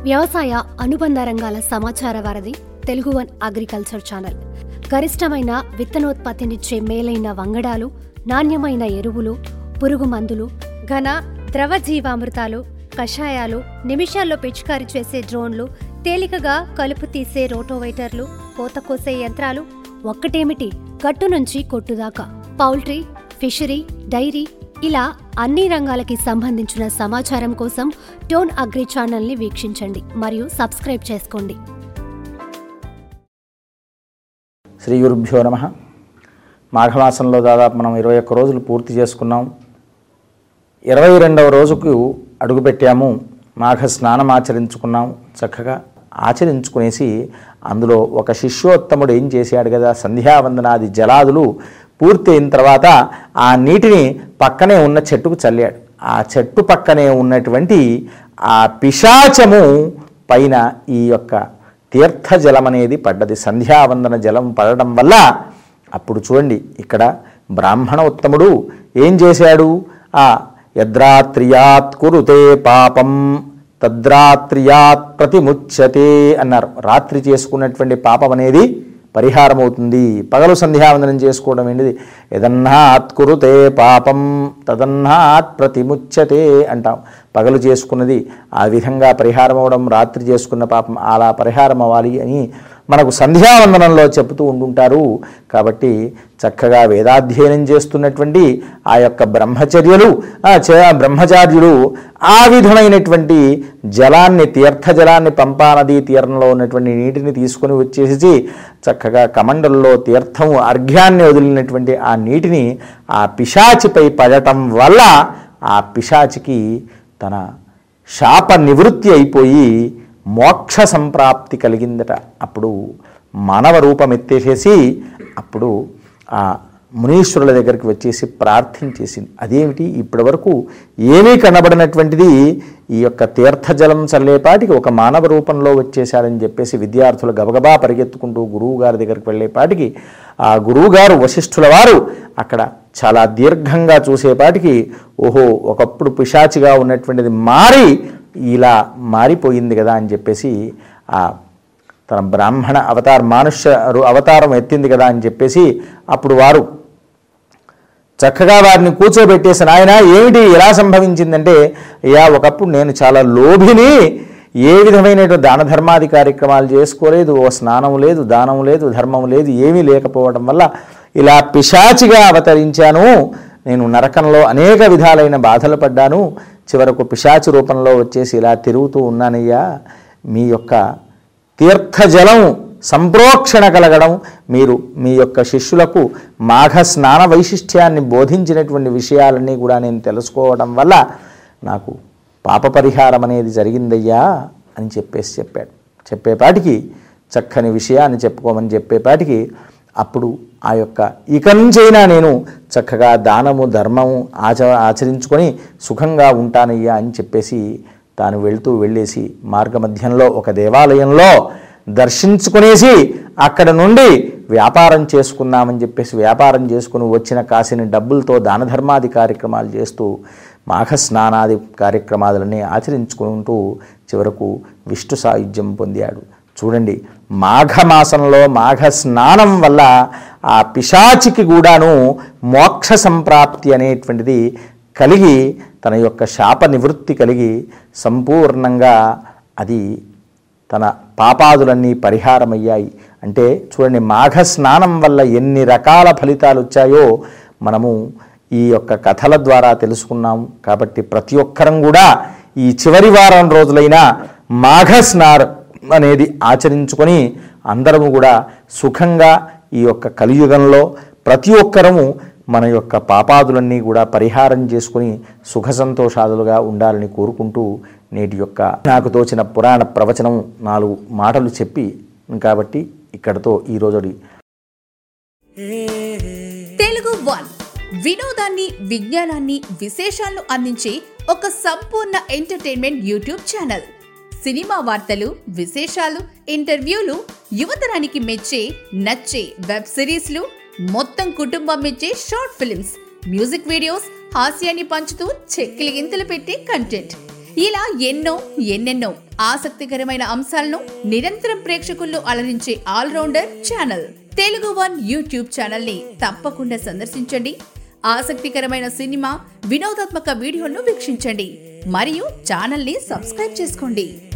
వ్యవసాయ అనుబంధ రంగాల సమాచార వారధి తెలుగు వన్ అగ్రికల్చర్ ఛానల్ గరిష్టమైన విత్తనోత్పత్తినిచ్చే మేలైన వంగడాలు నాణ్యమైన ఎరువులు పురుగు మందులు ఘన ద్రవ జీవామృతాలు కషాయాలు నిమిషాల్లో పిచికారీ చేసే డ్రోన్లు తేలికగా కలుపు తీసే రోటోవైటర్లు కోత కోసే యంత్రాలు ఒక్కటేమిటి గట్టు నుంచి కొట్టుదాకా పౌల్ట్రీ ఫిషరీ డైరీ ఇలా అన్ని రంగాలకి సంబంధించిన సమాచారం కోసం టోన్ అగ్రి ఛానల్ని వీక్షించండి మరియు సబ్స్క్రైబ్ చేసుకోండి శ్రీ గురుభ్యో నమ మాఘమాసంలో దాదాపు మనం ఇరవై ఒక్క రోజులు పూర్తి చేసుకున్నాం ఇరవై రెండవ రోజుకు అడుగుపెట్టాము మాఘ స్నానం ఆచరించుకున్నాం చక్కగా ఆచరించుకునేసి అందులో ఒక శిష్యోత్తముడు ఏం చేశాడు కదా సంధ్యావందనాది జలాదులు పూర్తి అయిన తర్వాత ఆ నీటిని పక్కనే ఉన్న చెట్టుకు చల్లాడు ఆ చెట్టు పక్కనే ఉన్నటువంటి ఆ పిశాచము పైన ఈ యొక్క తీర్థ జలం అనేది పడ్డది సంధ్యావందన జలం పడడం వల్ల అప్పుడు చూడండి ఇక్కడ బ్రాహ్మణ ఉత్తముడు ఏం చేశాడు ఆ యద్రాత్రియాత్ కురుతే పాపం తద్రాత్రియాత్ ప్రతిముచ్యతే అన్నారు రాత్రి చేసుకున్నటువంటి పాపం అనేది పరిహారం అవుతుంది పగలు సంధ్యావందనం చేసుకోవడం ఏంటిది యదన్నాత్ కురుతే పాపం తదన్నాత్ ప్రతిముచ్యతే అంటాం పగలు చేసుకున్నది ఆ విధంగా పరిహారం అవ్వడం రాత్రి చేసుకున్న పాపం అలా పరిహారం అవ్వాలి అని మనకు సంధ్యావందనంలో చెబుతూ ఉంటుంటారు కాబట్టి చక్కగా వేదాధ్యయనం చేస్తున్నటువంటి ఆ యొక్క బ్రహ్మచర్యలు ఆ చ- బ్రహ్మచార్యులు ఆ విధమైనటువంటి జలాన్ని తీర్థ జలాన్ని పంపా నదీ తీరంలో ఉన్నటువంటి నీటిని తీసుకొని వచ్చేసి చక్కగా కమండల్లో తీర్థం అర్ఘ్యాన్ని వదిలినటువంటి ఆ నీటిని ఆ పిశాచిపై పడటం వల్ల ఆ పిశాచికి తన శాప నివృత్తి అయిపోయి మోక్ష సంప్రాప్తి కలిగిందట అప్పుడు మానవ రూపం ఎత్తేసేసి అప్పుడు ఆ మునీశ్వరుల దగ్గరికి వచ్చేసి ప్రార్థించేసింది అదేమిటి ఇప్పటి వరకు ఏమీ కనబడినటువంటిది ఈ యొక్క తీర్థజలం చల్లేపాటికి ఒక మానవ రూపంలో వచ్చేశారని చెప్పేసి విద్యార్థులు గబగబా పరిగెత్తుకుంటూ గురువు గారి దగ్గరికి వెళ్ళేపాటికి ఆ గురువుగారు వశిష్ఠుల వారు అక్కడ చాలా దీర్ఘంగా చూసేపాటికి ఓహో ఒకప్పుడు పిశాచిగా ఉన్నటువంటిది మారి ఇలా మారిపోయింది కదా అని చెప్పేసి ఆ తన బ్రాహ్మణ అవతార మానుష్య రు- అవతారం ఎత్తింది కదా అని చెప్పేసి అప్పుడు వారు చక్కగా వారిని కూర్చోబెట్టేసి నాయన ఏమిటి ఎలా సంభవించిందంటే అయ్యా ఒకప్పుడు నేను చాలా లోభిని ఏ విధమైనటువంటి దాన ధర్మాది కార్యక్రమాలు చేసుకోలేదు ఓ స్నానం లేదు దానం లేదు ధర్మం లేదు ఏమీ లేకపోవడం వల్ల ఇలా పిశాచిగా అవతరించాను నేను నరకంలో అనేక విధాలైన బాధలు పడ్డాను చివరకు పిశాచి రూపంలో వచ్చేసి ఇలా తిరుగుతూ ఉన్నానయ్యా మీ యొక్క తీర్థజలం సంప్రోక్షణ కలగడం మీరు మీ యొక్క శిష్యులకు మాఘ స్నాన వైశిష్ట్యాన్ని బోధించినటువంటి విషయాలన్నీ కూడా నేను తెలుసుకోవడం వల్ల నాకు పాప పరిహారం అనేది జరిగిందయ్యా అని చెప్పేసి చెప్పాడు చెప్పేపాటికి చక్కని విషయాన్ని చెప్పుకోమని చెప్పేపాటికి అప్పుడు ఆ యొక్క ఇకంచైనా నేను చక్కగా దానము ధర్మము ఆచ ఆచరించుకొని సుఖంగా ఉంటానయ్యా అని చెప్పేసి తాను వెళ్తూ వెళ్ళేసి మార్గమధ్యంలో ఒక దేవాలయంలో దర్శించుకునేసి అక్కడ నుండి వ్యాపారం చేసుకుందామని చెప్పేసి వ్యాపారం చేసుకుని వచ్చిన కాసిన డబ్బులతో దాన ధర్మాది కార్యక్రమాలు చేస్తూ మాఘ స్నానాది కార్యక్రమాలన్నీ ఆచరించుకుంటూ చివరకు విష్ణు సాయుధ్యం పొందాడు చూడండి మాఘమాసంలో మాఘ స్నానం వల్ల ఆ పిశాచికి కూడాను మోక్ష సంప్రాప్తి అనేటువంటిది కలిగి తన యొక్క శాప నివృత్తి కలిగి సంపూర్ణంగా అది తన పాపాదులన్నీ పరిహారమయ్యాయి అంటే చూడండి మాఘ స్నానం వల్ల ఎన్ని రకాల ఫలితాలు వచ్చాయో మనము ఈ యొక్క కథల ద్వారా తెలుసుకున్నాము కాబట్టి ప్రతి ఒక్కరం కూడా ఈ చివరి వారం రోజులైన మాఘ స్నానం అనేది ఆచరించుకొని అందరము కూడా సుఖంగా ఈ యొక్క కలియుగంలో ప్రతి ఒక్కరము మన యొక్క పాపాదులన్నీ కూడా పరిహారం చేసుకుని సుఖ సంతోషాదులుగా ఉండాలని కోరుకుంటూ నేటి యొక్క నాకు తోచిన పురాణ ప్రవచనం నాలుగు మాటలు చెప్పి కాబట్టి ఇక్కడతో ఈరోజు తెలుగు వన్ వినోదాన్ని విజ్ఞానాన్ని విశేషాలను అందించే ఒక సంపూర్ణ ఎంటర్టైన్మెంట్ యూట్యూబ్ ఛానల్ సినిమా వార్తలు విశేషాలు ఇంటర్వ్యూలు యువతరానికి మెచ్చే నచ్చే వెబ్ సిరీస్లు మొత్తం కుటుంబం మెచ్చే షార్ట్ ఫిల్మ్స్ మ్యూజిక్ వీడియోస్ హాస్యాన్ని పంచుతూ చెక్కిలి గింతలు పెట్టే కంటెంట్ ఇలా ఎన్నో ఎన్నెన్నో ఆసక్తికరమైన అంశాలను నిరంతరం ప్రేక్షకుల్లో అలరించే all-rounder channel Telugu one YouTube channel ని తప్పకుండా సందర్శించండి ఆసక్తికరమైన సినిమా వినోదాత్మక వీడియోలను వీక్షించండి మరియు ఛానల్ ని సబ్స్క్రైబ్ చేసుకోండి